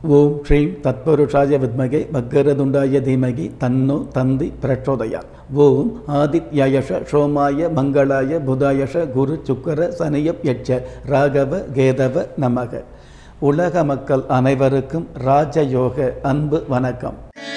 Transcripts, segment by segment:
ஓம் ஸ்ரீம் தத்பருஷாய வித்மகே பக்கரதுண்டாய தீமகி தன்னோ தந்தி பிரச்சோதயா ஓம் ஆதித்யயஷ சோமாய மங்களாய புதாயஷ குரு சுக்கர சனியப் யட்ச ராகவ கேதவ நமக உலக மக்கள் அனைவருக்கும் ராஜயோக அன்பு வணக்கம்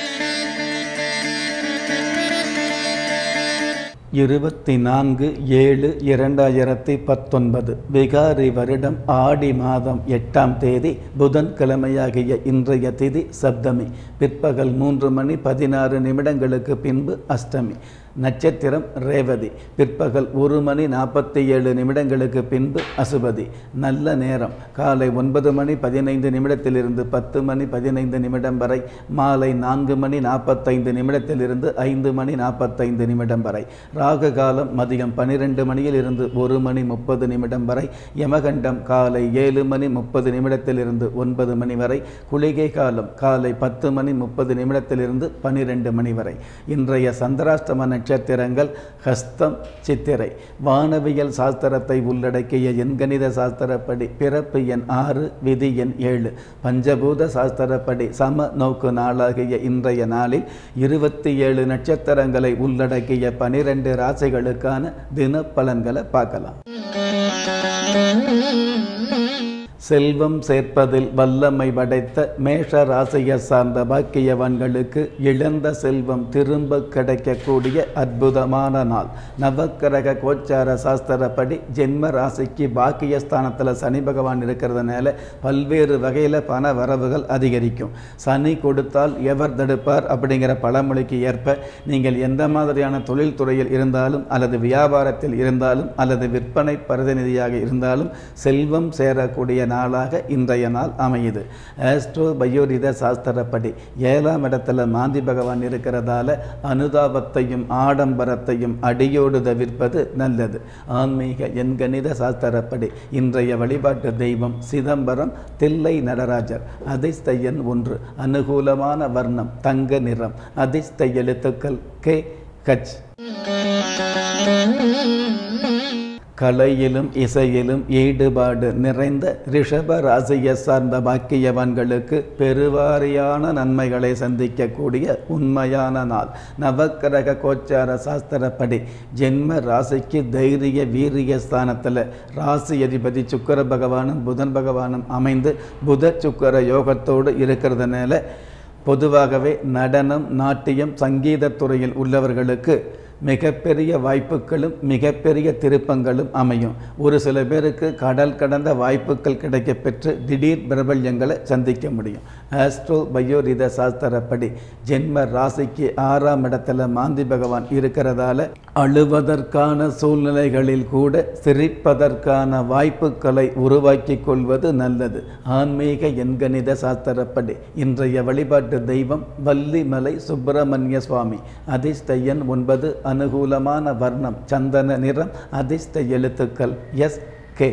இருபத்தி நான்கு ஏழு இரண்டாயிரத்தி பத்தொன்பது விகாரி வருடம் ஆடி மாதம் எட்டாம் தேதி புதன்கிழமையாகிய இன்றைய திதி சப்தமி பிற்பகல் மூன்று மணி பதினாறு நிமிடங்களுக்கு பின்பு அஷ்டமி நட்சத்திரம் ரேவதி பிற்பகல் ஒரு மணி நாற்பத்தி ஏழு நிமிடங்களுக்கு பின்பு அசுபதி நல்ல நேரம் காலை ஒன்பது மணி பதினைந்து நிமிடத்திலிருந்து பத்து மணி பதினைந்து நிமிடம் வரை மாலை நான்கு மணி நாற்பத்தைந்து நிமிடத்திலிருந்து ஐந்து மணி நாற்பத்தைந்து நிமிடம் வரை ராகு காலம் மதியம் பன்னிரெண்டு மணியில் இருந்து ஒரு மணி முப்பது நிமிடம் வரை யமகண்டம் காலை ஏழு மணி முப்பது நிமிடத்திலிருந்து ஒன்பது மணி வரை குளிகை காலம் காலை பத்து மணி முப்பது நிமிடத்திலிருந்து பன்னிரெண்டு மணி வரை இன்றைய சந்திராஷ்டம நட்சத்திரங்கள் ஹஸ்தம் சித்திரை வானவியல் சாஸ்திரத்தை உள்ளடக்கிய எண்கணித சாஸ்திரப்படி பிறப்பு எண் ஆறு விதி எண் ஏழு பஞ்சபூத சாஸ்திரப்படி சம நோக்கு நாளாகிய இன்றைய நாளில் இருபத்தி ஏழு நட்சத்திரங்களை உள்ளடக்கிய பனிரெண்டு ராசிகளுக்கான தின பலன்களை பார்க்கலாம் செல்வம் சேர்ப்பதில் வல்லமை படைத்த மேஷ ராசியை சார்ந்த பாக்கியவான்களுக்கு இழந்த செல்வம் திரும்ப கிடைக்கக்கூடிய அற்புதமான நாள் நவக்கிரக கோச்சார சாஸ்திரப்படி ஜென்ம ராசிக்கு பாக்கியஸ்தானத்தில் சனி பகவான் இருக்கிறதுனால பல்வேறு வகையில் பண வரவுகள் அதிகரிக்கும் சனி கொடுத்தால் எவர் தடுப்பார் அப்படிங்கிற பழமொழிக்கு ஏற்ப நீங்கள் எந்த மாதிரியான தொழில் துறையில் இருந்தாலும் அல்லது வியாபாரத்தில் இருந்தாலும் அல்லது விற்பனை பிரதிநிதியாக இருந்தாலும் செல்வம் சேரக்கூடிய நாளாக இன்றைய நாள் அமையுது ஆஸ்ட்ரோ பயோரித சாஸ்திரப்படி ஏழாம் இடத்துல மாந்தி பகவான் இருக்கிறதால அனுதாபத்தையும் ஆடம்பரத்தையும் அடியோடு தவிர்ப்பது நல்லது ஆன்மீக எண்கணித சாஸ்திரப்படி இன்றைய வழிபாட்டு தெய்வம் சிதம்பரம் தில்லை நடராஜர் அதிர்ஷ்ட எண் ஒன்று அனுகூலமான வர்ணம் தங்க நிறம் அதிர்ஷ்ட எழுத்துக்கள் கே கச் கலையிலும் இசையிலும் ஈடுபாடு நிறைந்த ரிஷப ராசியை சார்ந்த பாக்கியவான்களுக்கு பெருவாரியான நன்மைகளை சந்திக்கக்கூடிய உண்மையான நாள் நவக்கிரக கோச்சார சாஸ்திரப்படி ஜென்ம ராசிக்கு தைரிய வீரிய ஸ்தானத்தில் ராசி அதிபதி சுக்கர பகவானும் புதன் பகவானும் அமைந்து புத சுக்கர யோகத்தோடு இருக்கிறதுனால பொதுவாகவே நடனம் நாட்டியம் சங்கீதத் துறையில் உள்ளவர்களுக்கு மிகப்பெரிய வாய்ப்புகளும் மிகப்பெரிய திருப்பங்களும் அமையும் ஒரு சில பேருக்கு கடல் கடந்த வாய்ப்புகள் கிடைக்கப்பெற்று திடீர் பிரபல்யங்களை சந்திக்க முடியும் ஆஸ்ட்ரோ பயோரித சாஸ்திரப்படி ஜென்ம ராசிக்கு ஆறாம் இடத்துல மாந்தி பகவான் இருக்கிறதால அழுவதற்கான சூழ்நிலைகளில் கூட சிரிப்பதற்கான வாய்ப்புகளை உருவாக்கி கொள்வது நல்லது ஆன்மீக எண்கணித சாஸ்திரப்படி இன்றைய வழிபாட்டு தெய்வம் வள்ளிமலை சுப்பிரமணிய சுவாமி அதிர்ஷ்ட எண் ஒன்பது அனுகூலமான வர்ணம் சந்தன நிறம் அதிர்ஷ்ட எழுத்துக்கள் எஸ் கே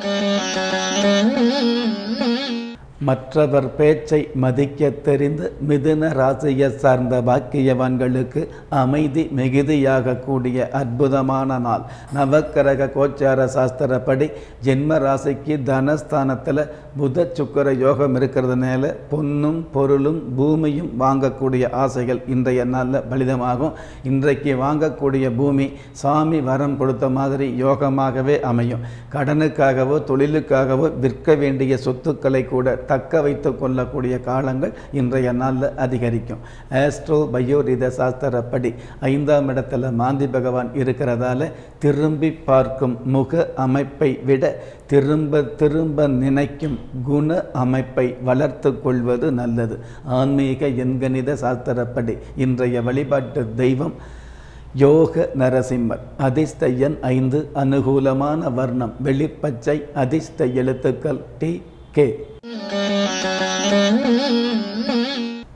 மற்றவர் பேச்சை மதிக்க தெரிந்து மிதுன ராசியை சார்ந்த பாக்கியவான்களுக்கு அமைதி மிகுதியாக கூடிய அற்புதமான நாள் நவக்கிரக கோச்சார சாஸ்திரப்படி ஜென்ம ராசிக்கு தனஸ்தானத்தில் புத சுக்கர யோகம் இருக்கிறதுனால பொன்னும் பொருளும் பூமியும் வாங்கக்கூடிய ஆசைகள் இன்றைய நாளில் பலிதமாகும் இன்றைக்கு வாங்கக்கூடிய பூமி சாமி வரம் கொடுத்த மாதிரி யோகமாகவே அமையும் கடனுக்காகவோ தொழிலுக்காகவோ விற்க வேண்டிய சொத்துக்களை கூட தக்க வைத்து கொள்ளக்கூடிய காலங்கள் இன்றைய நாளில் அதிகரிக்கும் ஆஸ்ட்ரோ பயோரித சாஸ்திரப்படி ஐந்தாம் இடத்துல மாந்தி பகவான் இருக்கிறதால திரும்பி பார்க்கும் முக அமைப்பை விட திரும்ப திரும்ப நினைக்கும் குண அமைப்பை வளர்த்து கொள்வது நல்லது ஆன்மீக எண்கணித சாஸ்திரப்படி இன்றைய வழிபாட்டு தெய்வம் யோக நரசிம்மர் அதிர்ஷ்ட எண் ஐந்து அனுகூலமான வர்ணம் வெளிப்பச்சை அதிர்ஷ்ட எழுத்துக்கள் டி கே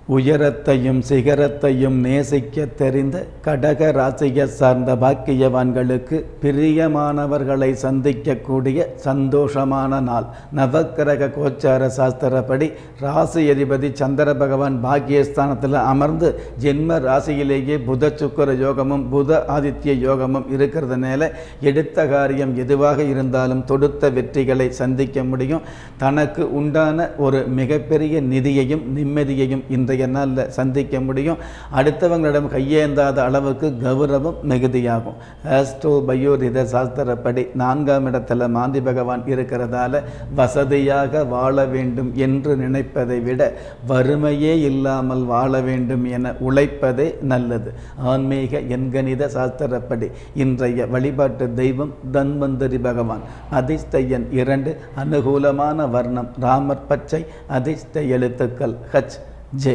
உயரத்தையும் சிகரத்தையும் நேசிக்க தெரிந்த கடக ராசியை சார்ந்த பாக்கியவான்களுக்கு பிரியமானவர்களை சந்திக்கக்கூடிய சந்தோஷமான நாள் நவக்கிரக கோச்சார சாஸ்திரப்படி ராசி அதிபதி சந்திர பகவான் பாக்கியஸ்தானத்தில் அமர்ந்து ஜென்ம ராசியிலேயே புத சுக்கர யோகமும் புத ஆதித்ய யோகமும் இருக்கிறதுனால எடுத்த காரியம் எதுவாக இருந்தாலும் தொடுத்த வெற்றிகளை சந்திக்க முடியும் தனக்கு உண்டான ஒரு மிகப்பெரிய நிதியையும் நிம்மதியையும் இன்றைய நாளில் சந்திக்க முடியும் அடுத்தவங்களிடம் கையேந்தாத அளவுக்கு கௌரவம் மிகுதியாகும் ஆஸ்ட்ரோ பயோரித சாஸ்திரப்படி நான்காம் இடத்துல மாந்தி பகவான் இருக்கிறதால வசதியாக வாழ வேண்டும் என்று நினைப்பதை விட வறுமையே இல்லாமல் வாழ வேண்டும் என உழைப்பதே நல்லது ஆன்மீக எண்கணித சாஸ்திரப்படி இன்றைய வழிபாட்டு தெய்வம் தன்வந்தரி பகவான் அதிர்ஷ்ட எண் இரண்டு அனுகூலமான வர்ணம் ராமர் பச்சை அதிர்ஷ்ட எழுத்துக்கள் ஹச் ஜே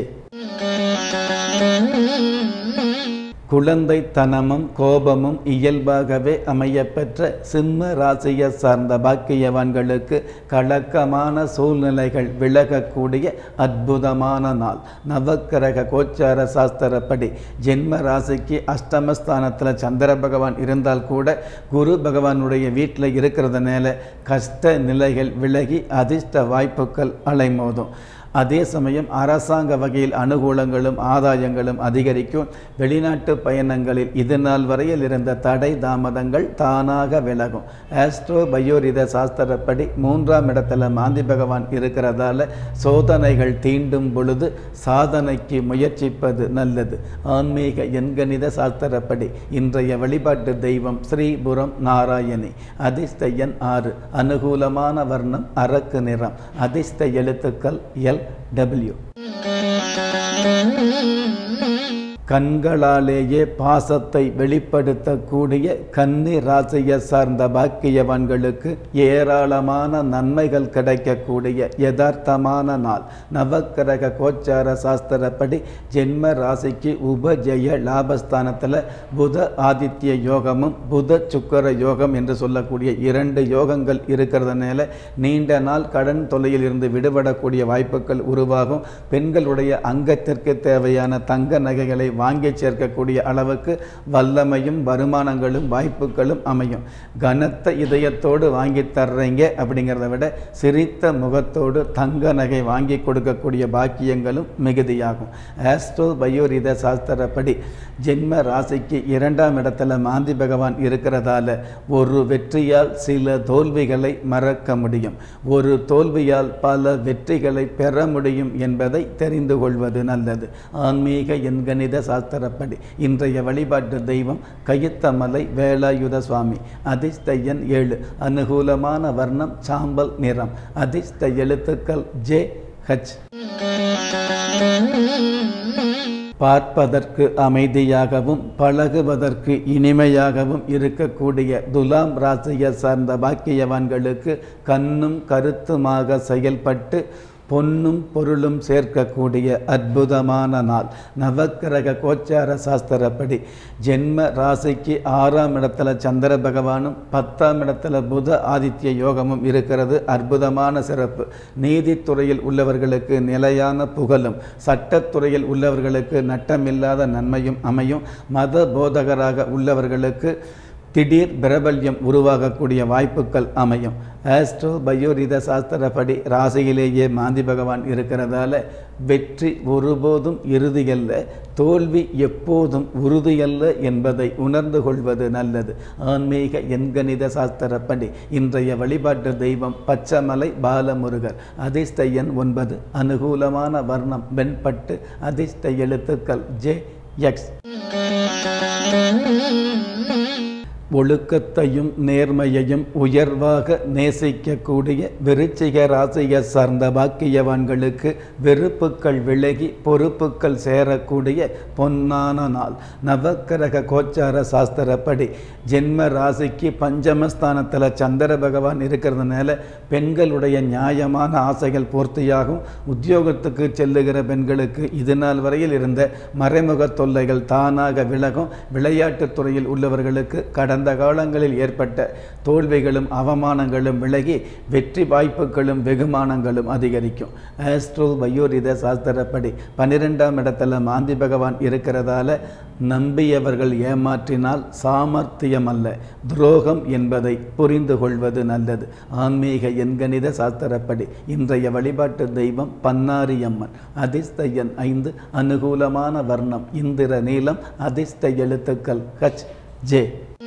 குழந்தைத்தனமும் கோபமும் இயல்பாகவே அமையப்பெற்ற சிம்ம ராசியை சார்ந்த பாக்கியவான்களுக்கு கலக்கமான சூழ்நிலைகள் விலகக்கூடிய அற்புதமான நாள் நவக்கிரக கோச்சார சாஸ்திரப்படி ஜென்ம ராசிக்கு அஷ்டமஸ்தானத்தில் சந்திர பகவான் இருந்தால் கூட குரு பகவானுடைய வீட்டில் இருக்கிறதுனால கஷ்ட நிலைகள் விலகி அதிர்ஷ்ட வாய்ப்புகள் அலைமோதும் அதே சமயம் அரசாங்க வகையில் அனுகூலங்களும் ஆதாயங்களும் அதிகரிக்கும் வெளிநாட்டு பயணங்களில் இது நாள் வரையில் இருந்த தடை தாமதங்கள் தானாக விலகும் ஆஸ்ட்ரோ பயோரித சாஸ்திரப்படி மூன்றாம் இடத்துல மாந்தி பகவான் இருக்கிறதால சோதனைகள் தீண்டும் பொழுது சாதனைக்கு முயற்சிப்பது நல்லது ஆன்மீக எண்கணித சாஸ்திரப்படி இன்றைய வழிபாட்டு தெய்வம் ஸ்ரீபுரம் நாராயணி அதிர்ஷ்ட எண் ஆறு அனுகூலமான வர்ணம் அரக்கு நிறம் அதிர்ஷ்ட எழுத்துக்கள் எல் டபிள்யூ கண்களாலேயே பாசத்தை வெளிப்படுத்தக்கூடிய கன்னி ராசியை சார்ந்த பாக்கியவான்களுக்கு ஏராளமான நன்மைகள் கிடைக்கக்கூடிய யதார்த்தமான நாள் நவக்கிரக கோச்சார சாஸ்திரப்படி ஜென்ம ராசிக்கு உபஜய லாபஸ்தானத்தில் புத ஆதித்ய யோகமும் புத சுக்கர யோகம் என்று சொல்லக்கூடிய இரண்டு யோகங்கள் இருக்கிறதுனால நீண்ட நாள் கடன் தொல்லையில் இருந்து விடுபடக்கூடிய வாய்ப்புகள் உருவாகும் பெண்களுடைய அங்கத்திற்கு தேவையான தங்க நகைகளை வாங்கி சேர்க்கக்கூடிய அளவுக்கு வல்லமையும் வருமானங்களும் வாய்ப்புகளும் அமையும் கனத்த இதயத்தோடு வாங்கி தர்றீங்க அப்படிங்கிறத விட சிரித்த முகத்தோடு தங்க நகை வாங்கி கொடுக்கக்கூடிய பாக்கியங்களும் மிகுதியாகும் ஆஸ்ட்ரோ பயோரித சாஸ்திரப்படி ஜென்ம ராசிக்கு இரண்டாம் இடத்துல மாந்தி பகவான் இருக்கிறதால ஒரு வெற்றியால் சில தோல்விகளை மறக்க முடியும் ஒரு தோல்வியால் பல வெற்றிகளை பெற முடியும் என்பதை தெரிந்து கொள்வது நல்லது ஆன்மீக எண்கணித சாஸ்திரப்படி இன்றைய வழிபாட்டு தெய்வம் கயித்தமலை வேலாயுத சுவாமி அதிர்ஷ்ட எண் ஏழு அனுகூலமான வர்ணம் சாம்பல் நிறம் அதிர்ஷ்ட எழுத்துக்கள் ஜே ஹச் பார்ப்பதற்கு அமைதியாகவும் பழகுவதற்கு இனிமையாகவும் இருக்கக்கூடிய துலாம் ராசியை சார்ந்த பாக்கியவான்களுக்கு கண்ணும் கருத்துமாக செயல்பட்டு பொன்னும் பொருளும் சேர்க்கக்கூடிய அற்புதமான நாள் நவக்கிரக கோச்சார சாஸ்திரப்படி ஜென்ம ராசிக்கு ஆறாம் இடத்துல சந்திர பகவானும் பத்தாம் இடத்துல புத ஆதித்ய யோகமும் இருக்கிறது அற்புதமான சிறப்பு நீதித்துறையில் உள்ளவர்களுக்கு நிலையான புகழும் சட்டத்துறையில் உள்ளவர்களுக்கு நட்டமில்லாத நன்மையும் அமையும் மத போதகராக உள்ளவர்களுக்கு திடீர் பிரபல்யம் உருவாகக்கூடிய வாய்ப்புகள் அமையும் ஆஸ்ட்ரோ பயோரித சாஸ்திரப்படி ராசியிலேயே மாந்தி பகவான் இருக்கிறதால வெற்றி ஒருபோதும் இறுதியல்ல தோல்வி எப்போதும் உறுதியல்ல என்பதை உணர்ந்து கொள்வது நல்லது ஆன்மீக எண்கணித சாஸ்திரப்படி இன்றைய வழிபாட்டு தெய்வம் பச்சமலை பாலமுருகர் அதிர்ஷ்ட எண் ஒன்பது அனுகூலமான வர்ணம் வெண்பட்டு அதிர்ஷ்ட எழுத்துக்கள் ஜே எக்ஸ் ஒழுக்கத்தையும் நேர்மையையும் உயர்வாக நேசிக்கக்கூடிய விருச்சிக ராசியை சார்ந்த பாக்கியவான்களுக்கு வெறுப்புக்கள் விலகி பொறுப்புக்கள் சேரக்கூடிய பொன்னான நாள் நவக்கிரக கோச்சார சாஸ்திரப்படி ஜென்ம ராசிக்கு பஞ்சமஸ்தானத்தில் சந்திர பகவான் இருக்கிறதுனால பெண்களுடைய நியாயமான ஆசைகள் பூர்த்தியாகும் உத்தியோகத்துக்கு செல்லுகிற பெண்களுக்கு இது நாள் வரையில் இருந்த மறைமுக தொல்லைகள் தானாக விலகும் விளையாட்டுத் துறையில் உள்ளவர்களுக்கு கடன் கடந்த காலங்களில் ஏற்பட்ட தோல்விகளும் அவமானங்களும் விலகி வெற்றி வாய்ப்புகளும் வெகுமானங்களும் அதிகரிக்கும் ஆஸ்ட்ரோ பயோரித சாஸ்திரப்படி பன்னிரெண்டாம் இடத்துல மாந்தி பகவான் இருக்கிறதால நம்பியவர்கள் ஏமாற்றினால் சாமர்த்தியம் அல்ல துரோகம் என்பதை புரிந்து கொள்வது நல்லது ஆன்மீக எண்கணித சாஸ்திரப்படி இன்றைய வழிபாட்டு தெய்வம் பன்னாரியம்மன் அதிர்ஷ்ட எண் ஐந்து அனுகூலமான வர்ணம் இந்திர நீளம் அதிர்ஷ்ட எழுத்துக்கள் ஹச் ஜே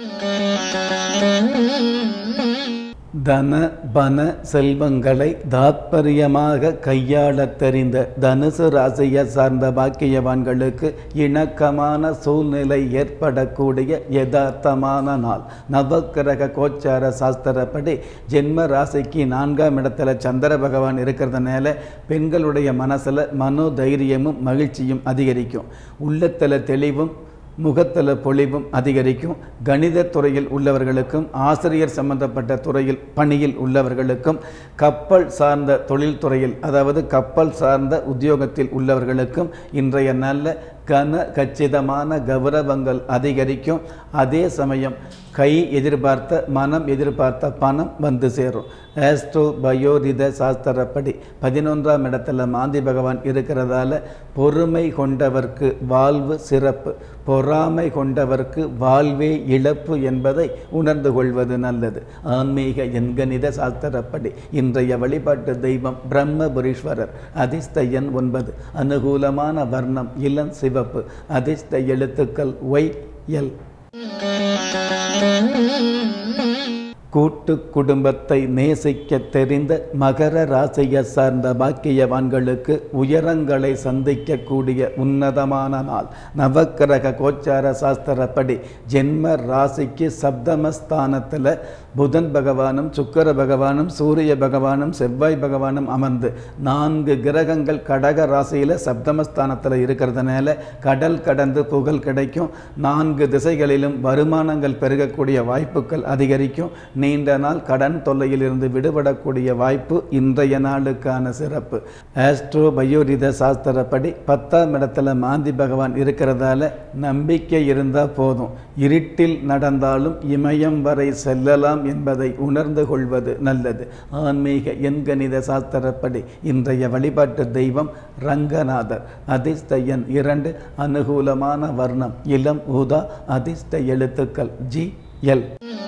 தன பன செல்வங்களை தாத்பரியமாக கையாளத் தெரிந்த தனுசு ராசியை சார்ந்த பாக்கியவான்களுக்கு இணக்கமான சூழ்நிலை ஏற்படக்கூடிய யதார்த்தமான நாள் நவக்கிரக கோச்சார சாஸ்திரப்படி ஜென்ம ராசிக்கு நான்காம் இடத்துல சந்திர பகவான் இருக்கிறதுனால பெண்களுடைய மனசில் மனோ தைரியமும் மகிழ்ச்சியும் அதிகரிக்கும் உள்ளத்தில் தெளிவும் முகத்தல பொலிவும் அதிகரிக்கும் கணித துறையில் உள்ளவர்களுக்கும் ஆசிரியர் சம்பந்தப்பட்ட துறையில் பணியில் உள்ளவர்களுக்கும் கப்பல் சார்ந்த தொழில்துறையில் அதாவது கப்பல் சார்ந்த உத்தியோகத்தில் உள்ளவர்களுக்கும் இன்றைய நல்ல கன கச்சிதமான கௌரவங்கள் அதிகரிக்கும் அதே சமயம் கை எதிர்பார்த்த மனம் எதிர்பார்த்த பணம் வந்து சேரும் ஆஸ்ட்ரோ பயோரித சாஸ்திரப்படி பதினொன்றாம் இடத்துல மாந்தி பகவான் இருக்கிறதால பொறுமை கொண்டவர்க்கு வாழ்வு சிறப்பு பொறாமை கொண்டவர்க்கு வாழ்வே இழப்பு என்பதை உணர்ந்து கொள்வது நல்லது ஆன்மீக எண்கணித சாஸ்திரப்படி இன்றைய வழிபாட்டு தெய்வம் பிரம்மபுரீஸ்வரர் அதிர்ஷ்ட எண் ஒன்பது அனுகூலமான வர்ணம் இளம் சிவப்பு அதிர்ஷ்ட எழுத்துக்கள் ஒய் எல் கூட்டு குடும்பத்தை நேசிக்க தெரிந்த மகர ராசியை சார்ந்த பாக்கியவான்களுக்கு உயரங்களை சந்திக்கக்கூடிய உன்னதமான நாள் நவக்கிரக கோச்சார சாஸ்திரப்படி ஜென்ம ராசிக்கு சப்தமஸ்தானத்தில் புதன் பகவானும் சுக்கர பகவானும் சூரிய பகவானும் செவ்வாய் பகவானும் அமர்ந்து நான்கு கிரகங்கள் கடக ராசியில் சப்தமஸ்தானத்தில் இருக்கிறதுனால கடல் கடந்து புகழ் கிடைக்கும் நான்கு திசைகளிலும் வருமானங்கள் பெருகக்கூடிய வாய்ப்புகள் அதிகரிக்கும் நீண்ட நாள் கடன் தொல்லையிலிருந்து விடுபடக்கூடிய வாய்ப்பு இன்றைய நாளுக்கான சிறப்பு ஆஸ்ட்ரோ பயோரித சாஸ்திரப்படி பத்தாம் இடத்துல மாந்தி பகவான் இருக்கிறதால நம்பிக்கை இருந்தால் போதும் இருட்டில் நடந்தாலும் இமயம் வரை செல்லலாம் என்பதை உணர்ந்து கொள்வது நல்லது ஆன்மீக எண்கணித சாஸ்திரப்படி இன்றைய வழிபாட்டு தெய்வம் ரங்கநாதர் அதிர்ஷ்ட எண் இரண்டு அனுகூலமான வர்ணம் இளம் ஊதா அதிர்ஷ்ட எழுத்துக்கள் ஜி எல்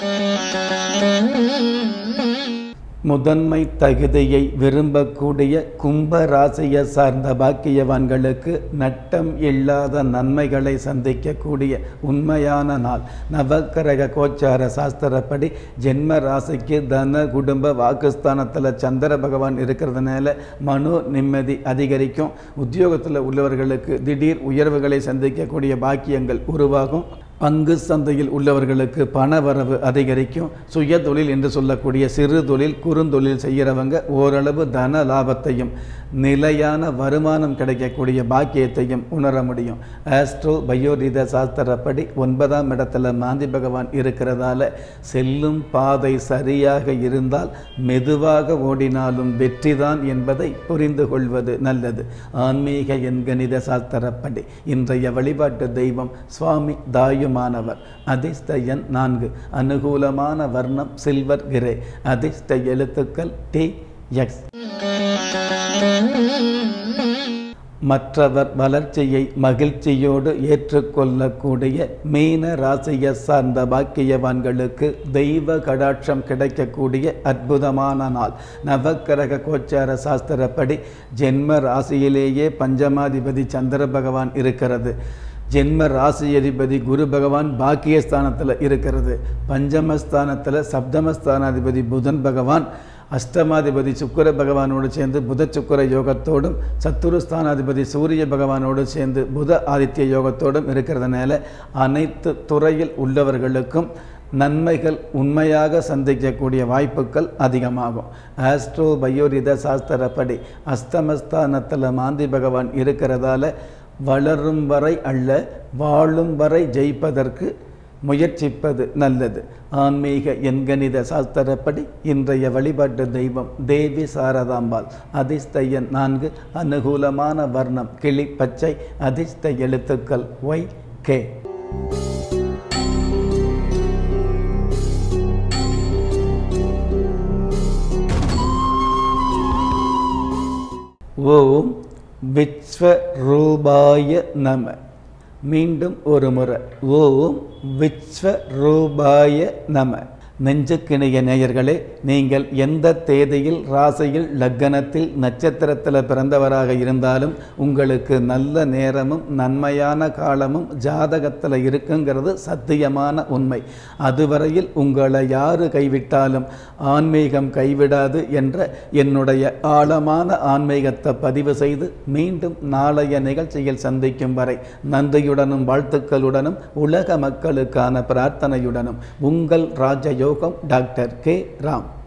முதன்மை தகுதியை விரும்பக்கூடிய கும்ப ராசியை சார்ந்த பாக்கியவான்களுக்கு நட்டம் இல்லாத நன்மைகளை சந்திக்கக்கூடிய உண்மையான நாள் நவக்கிரக கோச்சார சாஸ்திரப்படி ஜென்ம ராசிக்கு தன குடும்ப வாக்குஸ்தானத்தில் சந்திர பகவான் இருக்கிறதுனால மனோ நிம்மதி அதிகரிக்கும் உத்தியோகத்தில் உள்ளவர்களுக்கு திடீர் உயர்வுகளை சந்திக்கக்கூடிய பாக்கியங்கள் உருவாகும் பங்கு சந்தையில் உள்ளவர்களுக்கு பணவரவு அதிகரிக்கும் சுய தொழில் என்று சொல்லக்கூடிய சிறு தொழில் குறுந்தொழில் செய்கிறவங்க ஓரளவு தன லாபத்தையும் நிலையான வருமானம் கிடைக்கக்கூடிய பாக்கியத்தையும் உணர முடியும் ஆஸ்ட்ரோ பயோரித சாஸ்திரப்படி ஒன்பதாம் இடத்துல மாந்தி பகவான் இருக்கிறதால செல்லும் பாதை சரியாக இருந்தால் மெதுவாக ஓடினாலும் வெற்றிதான் என்பதை புரிந்து கொள்வது நல்லது ஆன்மீக எண்கணித சாஸ்திரப்படி இன்றைய வழிபாட்டு தெய்வம் சுவாமி தாயுமானவர் அதிர்ஷ்ட எண் நான்கு அனுகூலமான வர்ணம் சில்வர் கிரே அதிர்ஷ்ட எழுத்துக்கள் டி எக்ஸ் மற்றவர் வளர்ச்சியை மகிழ்ச்சியோடு ஏற்றுக்கொள்ளக்கூடிய மீன ராசியை சார்ந்த பாக்கியவான்களுக்கு தெய்வ கடாட்சம் கிடைக்கக்கூடிய அற்புதமான நாள் நவக்கிரக கோச்சார சாஸ்திரப்படி ஜென்ம ராசியிலேயே பஞ்சமாதிபதி சந்திர பகவான் இருக்கிறது ஜென்ம ராசி அதிபதி குரு பகவான் பாக்கியஸ்தானத்தில் இருக்கிறது பஞ்சமஸ்தானத்தில் சப்தமஸ்தானாதிபதி புதன் பகவான் அஷ்டமாதிபதி சுக்கர பகவானோடு சேர்ந்து புத சுக்கர யோகத்தோடும் சத்துருஸ்தானாதிபதி சூரிய பகவானோடு சேர்ந்து புத ஆதித்ய யோகத்தோடும் இருக்கிறதுனால அனைத்து துறையில் உள்ளவர்களுக்கும் நன்மைகள் உண்மையாக சந்திக்கக்கூடிய வாய்ப்புகள் அதிகமாகும் ஆஸ்ட்ரோ பயோரித சாஸ்திரப்படி அஸ்தமஸ்தானத்தில் மாந்தி பகவான் இருக்கிறதால வளரும் வரை அல்ல வாழும் வரை ஜெயிப்பதற்கு முயற்சிப்பது நல்லது ஆன்மீக எண்கணித சாஸ்திரப்படி இன்றைய வழிபாட்டு தெய்வம் தேவி சாரதாம்பாள் அதிர்ஷ்ட எண் நான்கு அனுகூலமான வர்ணம் கிளி பச்சை அதிர்ஷ்ட எழுத்துக்கள் ஒய் கே ஓம் விஸ்வரூபாய நம மீண்டும் ஒரு முறை ஓம் விஸ்வரூபாய நம நெஞ்சுக்கிணைய நேயர்களே நீங்கள் எந்த தேதியில் ராசியில் லக்கணத்தில் நட்சத்திரத்தில் பிறந்தவராக இருந்தாலும் உங்களுக்கு நல்ல நேரமும் நன்மையான காலமும் ஜாதகத்தில் இருக்குங்கிறது சத்தியமான உண்மை அதுவரையில் உங்களை யாரு கைவிட்டாலும் ஆன்மீகம் கைவிடாது என்ற என்னுடைய ஆழமான ஆன்மீகத்தை பதிவு செய்து மீண்டும் நாளைய நிகழ்ச்சியில் சந்திக்கும் வரை நன்றியுடனும் வாழ்த்துக்களுடனும் உலக மக்களுக்கான பிரார்த்தனையுடனும் உங்கள் ராஜயோகம் டாக்டர் கே ராம்